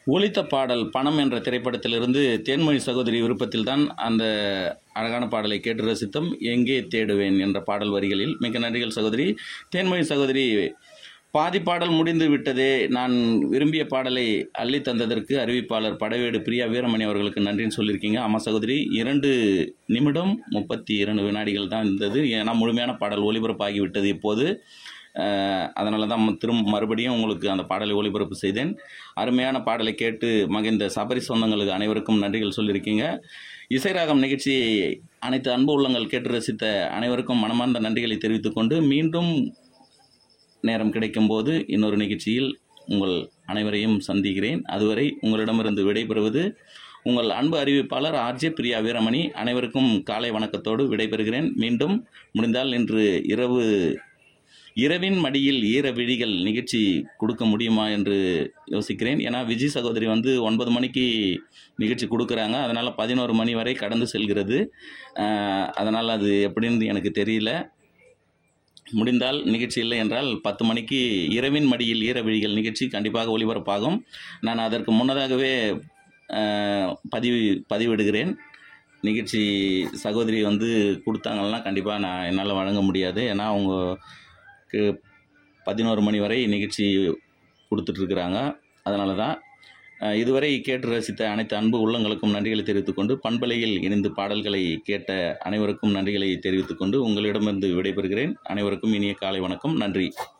ஒலித்த பாடல் பணம் என்ற திரைப்படத்திலிருந்து தேன்மொழி சகோதரி விருப்பத்தில்தான் அந்த அழகான பாடலை கேட்டு ரசித்தோம் எங்கே தேடுவேன் என்ற பாடல் வரிகளில் மிக நன்றிகள் சகோதரி தேன்மொழி சகோதரி பாதி பாடல் முடிந்து விட்டதே நான் விரும்பிய பாடலை அள்ளி தந்ததற்கு அறிவிப்பாளர் படவேடு பிரியா வீரமணி அவர்களுக்கு நன்றின்னு சொல்லியிருக்கீங்க ஆமாம் சகோதரி இரண்டு நிமிடம் முப்பத்தி இரண்டு வினாடிகள் தான் இருந்தது ஏன்னா முழுமையான பாடல் ஒளிபரப்பாகி விட்டது இப்போது அதனால தான் திரும்ப மறுபடியும் உங்களுக்கு அந்த பாடலை ஒளிபரப்பு செய்தேன் அருமையான பாடலை கேட்டு மகிழ்ந்த சபரி சொந்தங்களுக்கு அனைவருக்கும் நன்றிகள் சொல்லியிருக்கீங்க இசைராகம் நிகழ்ச்சியை அனைத்து அன்பு உள்ளங்கள் கேட்டு ரசித்த அனைவருக்கும் மனமார்ந்த நன்றிகளை தெரிவித்துக்கொண்டு மீண்டும் நேரம் கிடைக்கும்போது இன்னொரு நிகழ்ச்சியில் உங்கள் அனைவரையும் சந்திக்கிறேன் அதுவரை உங்களிடமிருந்து விடைபெறுவது உங்கள் அன்பு அறிவிப்பாளர் ஆர்ஜே பிரியா வீரமணி அனைவருக்கும் காலை வணக்கத்தோடு விடைபெறுகிறேன் மீண்டும் முடிந்தால் இன்று இரவு இரவின் மடியில் ஈர விழிகள் நிகழ்ச்சி கொடுக்க முடியுமா என்று யோசிக்கிறேன் ஏன்னா விஜய் சகோதரி வந்து ஒன்பது மணிக்கு நிகழ்ச்சி கொடுக்குறாங்க அதனால் பதினோரு மணி வரை கடந்து செல்கிறது அதனால் அது எப்படின்னு எனக்கு தெரியல முடிந்தால் நிகழ்ச்சி இல்லை என்றால் பத்து மணிக்கு இரவின் மடியில் ஈர விழிகள் நிகழ்ச்சி கண்டிப்பாக ஒளிபரப்பாகும் நான் அதற்கு முன்னதாகவே பதிவு பதிவிடுகிறேன் நிகழ்ச்சி சகோதரி வந்து கொடுத்தாங்கன்னா கண்டிப்பாக நான் என்னால் வழங்க முடியாது ஏன்னா அவங்க பதினோரு மணி வரை நிகழ்ச்சி கொடுத்துட்ருக்குறாங்க அதனால தான் இதுவரை கேட்டு ரசித்த அனைத்து அன்பு உள்ளங்களுக்கும் நன்றிகளை தெரிவித்துக்கொண்டு பண்பலையில் இணைந்து பாடல்களை கேட்ட அனைவருக்கும் நன்றிகளை தெரிவித்துக்கொண்டு உங்களிடமிருந்து விடைபெறுகிறேன் அனைவருக்கும் இனிய காலை வணக்கம் நன்றி